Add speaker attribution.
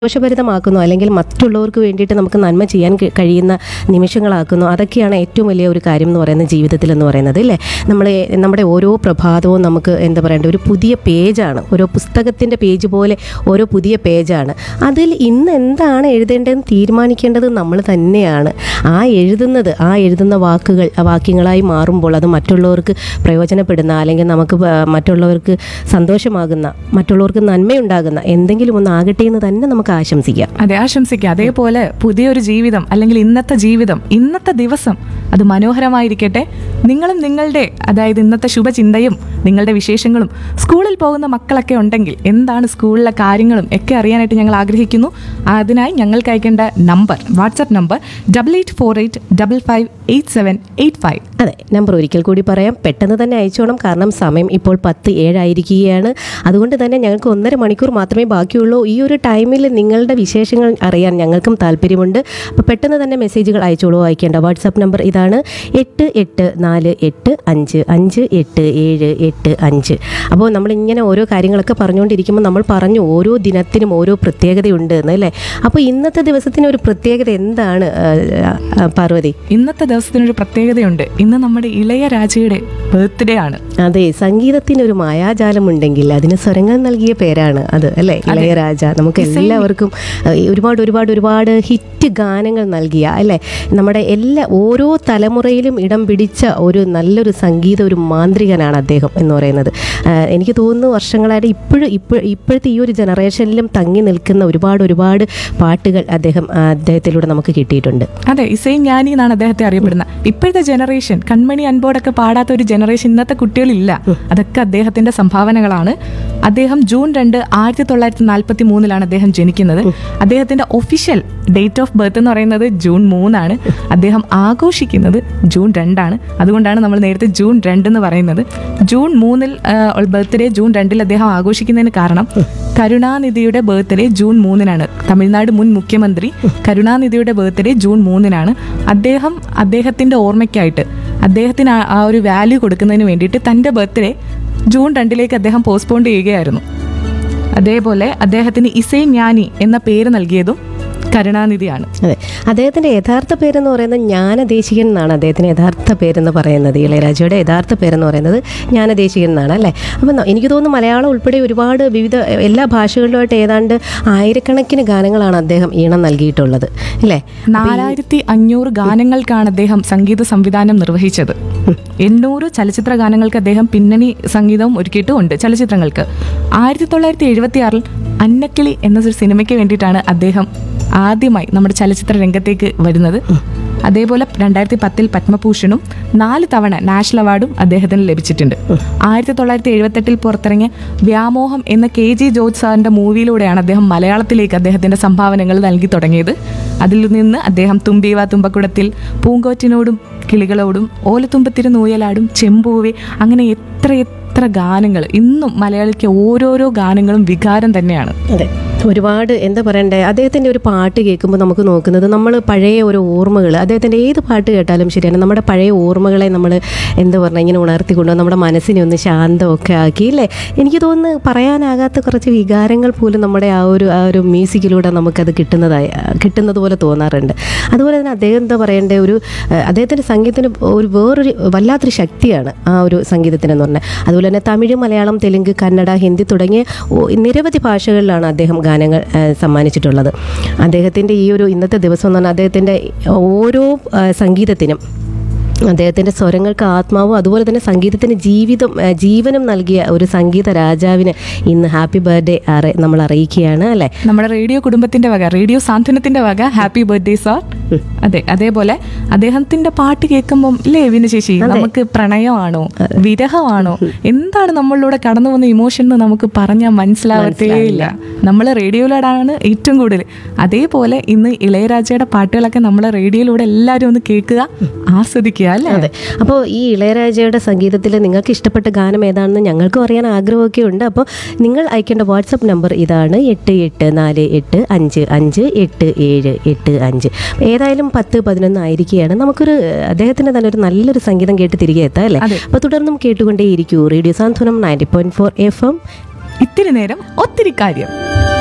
Speaker 1: ദോഷഭരിതമാക്കുന്നു അല്ലെങ്കിൽ മറ്റുള്ളവർക്ക് വേണ്ടിയിട്ട് നമുക്ക് നന്മ ചെയ്യാൻ കഴി- കഴിയുന്ന നിമിഷങ്ങളാക്കുന്നു അതൊക്കെയാണ് ഏറ്റവും വലിയ ഒരു കാര്യം എന്ന് പറയുന്നത് ജീവിതത്തിൽ എന്ന് പറയുന്നത് അല്ലേ നമ്മൾ നമ്മുടെ ഓരോ പ്രഭാതവും നമുക്ക് എന്താ പറയണ്ടേ ഒരു പുതിയ പേജാണ് ഓരോ പുസ്തകത്തിൻ്റെ പേജ് പോലെ ഓരോ പുതിയ പേജാണ് അതിൽ ഇന്ന് എന്താണ് എഴുതേണ്ടതെന്ന് തീരുമാനിക്കേണ്ടത് നമ്മൾ തന്നെയാണ് ആ എഴുതുന്നത് ആ എഴുതുന്ന വാക്കുകൾ ആ വാക്യങ്ങളായി മാറുമ്പോൾ അത് മറ്റുള്ളവർക്ക് പ്രയോജനപ്പെടുന്ന അല്ലെങ്കിൽ നമുക്ക് പ- മറ്റുള്ളവർക്ക് സന്തോഷമാകുന്ന മറ്റുള്ളവർക്ക് നന്മയുണ്ടാകുന്ന എന്തെങ്കിലും ഒന്ന് ആകട്ടെ എന്ന് തന്നെ നമുക്ക് ആശംസിക്കാം
Speaker 2: അതെ ആശംസിക്കുക അതേപോലെ പുതിയൊരു ജീവിതം അല്ലെങ്കിൽ ഇന്നത്തെ ജീവിതം ഇന്നത്തെ ദിവസം അത് മനോഹരമായിരിക്കട്ടെ നിങ്ങളും നിങ്ങളുടെ അതായത് ഇന്നത്തെ ശുഭചിന്തയും നിങ്ങളുടെ വിശേഷങ്ങളും സ്കൂളിൽ പോകുന്ന മക്കളൊക്കെ ഉണ്ടെങ്കിൽ എന്താണ് സ്കൂളിലെ കാര്യങ്ങളും ഒക്കെ അറിയാനായിട്ട് ഞങ്ങൾ ആഗ്രഹിക്കുന്നു അതിനായി ഞങ്ങൾക്ക് അയക്കേണ്ട number WhatsApp number double eight four eight double five eight seven eight five
Speaker 1: അതെ നമ്പർ ഒരിക്കൽ കൂടി പറയാം പെട്ടെന്ന് തന്നെ അയച്ചോണം കാരണം സമയം ഇപ്പോൾ പത്ത് ഏഴായിരിക്കുകയാണ് അതുകൊണ്ട് തന്നെ ഞങ്ങൾക്ക് ഒന്നര മണിക്കൂർ മാത്രമേ ബാക്കിയുള്ളൂ ഈ ഒരു ടൈമിൽ നിങ്ങളുടെ വിശേഷങ്ങൾ അറിയാൻ ഞങ്ങൾക്കും താല്പര്യമുണ്ട് അപ്പോൾ പെട്ടെന്ന് തന്നെ മെസ്സേജുകൾ അയച്ചോളൂ അയക്കേണ്ട വാട്സാപ്പ് നമ്പർ ഇതാണ് എട്ട് എട്ട് നാല് എട്ട് അഞ്ച് അഞ്ച് എട്ട് ഏഴ് എട്ട് അഞ്ച് അപ്പോൾ നമ്മളിങ്ങനെ ഓരോ കാര്യങ്ങളൊക്കെ പറഞ്ഞുകൊണ്ടിരിക്കുമ്പോൾ നമ്മൾ പറഞ്ഞു ഓരോ ദിനത്തിനും ഓരോ പ്രത്യേകതയുണ്ട് എന്ന് അല്ലേ അപ്പോൾ ഇന്നത്തെ ദിവസത്തിന് ഒരു പ്രത്യേകത എന്താണ് ആ, ആ, പാർവതി
Speaker 2: ഇന്നത്തെ ദിവസത്തിനൊരു പ്രത്യേകതയുണ്ട് ഇന്ന് നമ്മുടെ ഇളയ രാജയുടെ ബർത്ത്ഡേ ആണ്
Speaker 1: അതെ സംഗീതത്തിന് ഒരു മായാജാലം ഉണ്ടെങ്കിൽ അതിന് സ്വരങ്ങൾ നൽകിയ പേരാണ് അത് അല്ലേ ഇളയരാജ നമുക്ക് എല്ലാവർക്കും ഏഹ്, ഒരുപാട് ഒരുപാട് ഒരുപാട് ഹിറ്റ് ഗാനങ്ങൾ നൽകിയ അല്ലേ നമ്മുടെ എല്ലാ ഓരോ തലമുറയിലും ഇടം പിടിച്ച ഒരു നല്ലൊരു സംഗീത ഒരു മാന്ത്രികനാണ് അദ്ദേഹം എന്ന് പറയുന്നത് ഏഹ്, എനിക്ക് തോന്നുന്നു വർഷങ്ങളായിട്ട് ഇപ്പോഴും ഇപ്പോൾ ഇപ്പോഴത്തെ ഈ ഒരു ജനറേഷനിലും തങ്ങി നിൽക്കുന്ന ഒരുപാട് ഒരുപാട് പാട്ടുകൾ അദ്ദേഹം ആ, അദ്ദേഹത്തിലൂടെ നമുക്ക് കിട്ടിയിട്ടുണ്ട്
Speaker 2: അതെ ഇസൈ ജ്ഞാനി എന്നാണ് അദ്ദേഹത്തെ അറിയപ്പെടുന്നത് ഇപ്പോഴത്തെ ജനറേഷൻ കൺമണി അൻപോടൊക്കെ പാടാത്ത ഒരു ജനറേഷൻ ഇന്നത്തെ കുട്ടികളില്ല അതൊക്കെ അദ്ദേഹത്തിന്റെ സംഭാവനകളാണ് അദ്ദേഹം ജൂൺ രണ്ട് ആയിരത്തി തൊള്ളായിരത്തി നാൽപ്പത്തി മൂന്നിലാണ് അദ്ദേഹം ജനിക്കുന്നത് അദ്ദേഹത്തിന്റെ ഒഫീഷ്യൽ ഡേറ്റ് ഓഫ് ബർത്ത് എന്ന് പറയുന്നത് ജൂൺ മൂന്നാണ് അദ്ദേഹം ആഘോഷിക്കുന്നത് ജൂൺ രണ്ടാണ് അതുകൊണ്ടാണ് നമ്മൾ നേരത്തെ ജൂൺ രണ്ട് എന്ന് പറയുന്നത് ജൂൺ മൂന്നിൽ ബർത്ത്ഡേ ജൂൺ രണ്ടിൽ അദ്ദേഹം ആഘോഷിക്കുന്നതിന് കാരണം കരുണാനിധിയുടെ ബർത്ത്ഡേ ജൂൺ മൂന്നിനാണ് തമിഴ്നാട് മുൻ മുഖ്യമന്ത്രി കരുണാനിധിയുടെ ബർത്ത്ഡേ ജൂൺ മൂന്നിനാണ് അദ്ദേഹം അദ്ദേഹത്തിന്റെ ഓർമ്മയ്ക്കായിട്ട് അദ്ദേഹത്തിന് ആ- ആ ഒരു വാല്യൂ കൊടുക്കുന്നതിന് വേണ്ടിയിട്ട് തൻ്റെ ബർത്ത്ഡേ ജൂൺ രണ്ടിലേക്ക് അദ്ദേഹം പോസ്റ്റ്പോൺ ചെയ്യുകയായിരുന്നു അതേപോലെ അദ്ദേഹത്തിന് ഇസൈ ജ്ഞാനി എന്ന പേര് നൽകിയതും കരുണാനിധിയാണ്
Speaker 1: അതെ അദ്ദേഹത്തിൻ്റെ യഥാർത്ഥ പേരെന്ന് പറയുന്നത് ജ്ഞാനദേശികൻ എന്നാണ് അദ്ദേഹത്തിന് യഥാർത്ഥ പേരെന്ന് പറയുന്നത് ഇളയരാജയുടെ യഥാർത്ഥ പേരെന്ന് പറയുന്നത് ജ്ഞാനദേശികൻ എന്നാണ് അല്ലേ അപ്പം ന- എനിക്ക് തോന്നുന്നു മലയാളം ഉൾപ്പെടെ ഒരുപാട് വിവിധ എല്ലാ ഭാഷകളിലുമായിട്ട് ഏതാണ്ട് ആയിരക്കണക്കിന് ഗാനങ്ങളാണ് അദ്ദേഹം ഈണം നൽകിയിട്ടുള്ളത് അല്ലേ
Speaker 2: നാലായിരത്തി അഞ്ഞൂറ് ഗാനങ്ങൾക്കാണ് അദ്ദേഹം സംഗീത സംവിധാനം നിർവഹിച്ചത് എണ്ണൂറ് ചലച്ചിത്ര ഗാനങ്ങൾക്ക് അദ്ദേഹം പിന്നണി സംഗീതവും ഒരുക്കിയിട്ടുമുണ്ട് ചലച്ചിത്രങ്ങൾക്ക് ആയിരത്തി തൊള്ളായിരത്തി എഴുപത്തി ആറിൽ അന്നക്കിളി എന്നൊരു സിനിമയ്ക്ക് വേണ്ടിയിട്ടാണ് അദ്ദേഹം ആദ്യമായി നമ്മുടെ ചലച്ചിത്ര രംഗത്തേക്ക് വരുന്നത് അതേപോലെ രണ്ടായിരത്തി പത്തിൽ പത്മഭൂഷണും നാല് തവണ നാഷണൽ അവാർഡും അദ്ദേഹത്തിന് ലഭിച്ചിട്ടുണ്ട് ആയിരത്തി തൊള്ളായിരത്തി എഴുപത്തെട്ടിൽ പുറത്തിറങ്ങിയ വ്യാമോഹം എന്ന കെ ജി ജോർജ് സാറിന്റെ മൂവിയിലൂടെയാണ് അദ്ദേഹം മലയാളത്തിലേക്ക് അദ്ദേഹത്തിന്റെ സംഭാവനകൾ നൽകി തുടങ്ങിയത് അതിൽ നിന്ന് അദ്ദേഹം തുമ്പീവ തുമ്പക്കുടത്തിൽ പൂങ്കോറ്റിനോടും കിളികളോടും ഓലത്തുമ്പത്തിരു നൂയലാടും ചെമ്പൂവെ അങ്ങനെ എത്ര എത്ര ഗാനങ്ങൾ ഇന്നും മലയാളിക്ക് ഓരോരോ ഗാനങ്ങളും വികാരം തന്നെയാണ്
Speaker 1: അതെ ഒരുപാട് എന്താ പറയണ്ടേ അദ്ദേഹത്തിൻ്റെ ഒരു പാട്ട് കേൾക്കുമ്പോൾ നമുക്ക് നോക്കുന്നത് നമ്മൾ പഴയ ഒരു ഓർമ്മകൾ അദ്ദേഹത്തിൻ്റെ ഏത് പാട്ട് കേട്ടാലും ശരിയാണ് നമ്മുടെ പഴയ ഓർമ്മകളെ നമ്മൾ എന്താ പറഞ്ഞാൽ ഇങ്ങനെ ഉണർത്തിക്കൊണ്ട് നമ്മുടെ മനസ്സിനെ ഒന്ന് ശാന്തമൊക്കെ ആക്കി അല്ലേ എനിക്ക് തോന്നുന്നു പറയാനാകാത്ത കുറച്ച് വികാരങ്ങൾ പോലും നമ്മുടെ ആ ഒരു ആ ഒരു മ്യൂസിക്കിലൂടെ നമുക്കത് കിട്ടുന്നതായി കിട്ടുന്നത് പോലെ തോന്നാറുണ്ട് അതുപോലെ തന്നെ അദ്ദേഹം എന്താ പറയണ്ടേ ഒരു ഏഹ്, അദ്ദേഹത്തിൻ്റെ സംഗീതത്തിന് ഒരു വേറൊരു വല്ലാത്തൊരു ശക്തിയാണ് ആ ഒരു സംഗീതത്തിനെന്ന് പറഞ്ഞാൽ അതുപോലെ തന്നെ തമിഴ് മലയാളം തെലുങ്ക് കന്നഡ ഹിന്ദി തുടങ്ങിയ ഓ- നിരവധി ഭാഷകളിലാണ് അദ്ദേഹം ഗാനങ്ങൾ ഏഹ്, സമ്മാനിച്ചിട്ടുള്ളത് അദ്ദേഹത്തിൻ്റെ ഈ ഒരു ഇന്നത്തെ ദിവസം എന്ന് പറഞ്ഞാൽ അദ്ദേഹത്തിൻ്റെ ഓരോ ഏഹ്, സംഗീതത്തിനും അദ്ദേഹത്തിൻ്റെ സ്വരങ്ങൾക്ക് ആത്മാവും അതുപോലെ തന്നെ സംഗീതത്തിന് ജീവിതം ഏഹ്, ജീവനും നൽകിയ ഒരു സംഗീത രാജാവിന് ഇന്ന് ഹാപ്പി ബർത്ത്ഡേ അറി നമ്മൾ അറിയിക്കുകയാണ് അല്ലേ
Speaker 2: നമ്മുടെ റേഡിയോ കുടുംബത്തിന്റെ വക റേഡിയോ സാന്ത്വനത്തിന്റെ വക ഹാപ്പി ബർത്ത്ഡേ സാർ അതെ അതേപോലെ അദ്ദേഹത്തിന്റെ പാട്ട് കേൾക്കുമ്പം ഇല്ലേ വിനു ചേച്ചി നമുക്ക് പ്രണയമാണോ വിരഹമാണോ എന്താണ് നമ്മളിലൂടെ കടന്നു വന്ന ഇമോഷൻ എന്ന് നമുക്ക് പറഞ്ഞാൽ മനസ്സിലാവത്തേ ഇല്ല നമ്മൾ റേഡിയോയിലൂടെയാണ് ഏറ്റവും കൂടുതൽ അതേപോലെ ഇന്ന് ഇളയരാജയുടെ പാട്ടുകളൊക്കെ നമ്മളെ റേഡിയോയിലൂടെ എല്ലാവരും ഒന്ന് കേൾക്കുക ആസ്വദിക്കുക അല്ലേ
Speaker 1: അതെ അപ്പോൾ ഈ ഇളയരാജയുടെ സംഗീതത്തിൽ നിങ്ങൾക്ക് ഇഷ്ടപ്പെട്ട ഗാനം ഏതാണെന്ന് ഞങ്ങൾക്കും അറിയാൻ ആഗ്രഹമൊക്കെ ഉണ്ട് അപ്പോൾ നിങ്ങൾ അയക്കേണ്ട വാട്സപ്പ് നമ്പർ ഇതാണ് എട്ട് എട്ട് നാല് എട്ട് അഞ്ച് അഞ്ച് എട്ട് ഏഴ് എട്ട് അഞ്ച് ഏതായാലും പത്ത് പതിനൊന്ന് ആയിരിക്കുകയാണ് നമുക്കൊരു അദ്ദേഹത്തിൻ്റെ തന്നെ ഒരു നല്ലൊരു സംഗീതം കേട്ട് തിരികെ എത്താം അല്ലേ
Speaker 2: അതെ.
Speaker 1: അപ്പോൾ തുടർന്നും കേട്ടുകൊണ്ടേയിരിക്കൂ radio Santhwanam ninety point four F M
Speaker 2: ഇത്തിരി നേരം ഒത്തിരി കാര്യം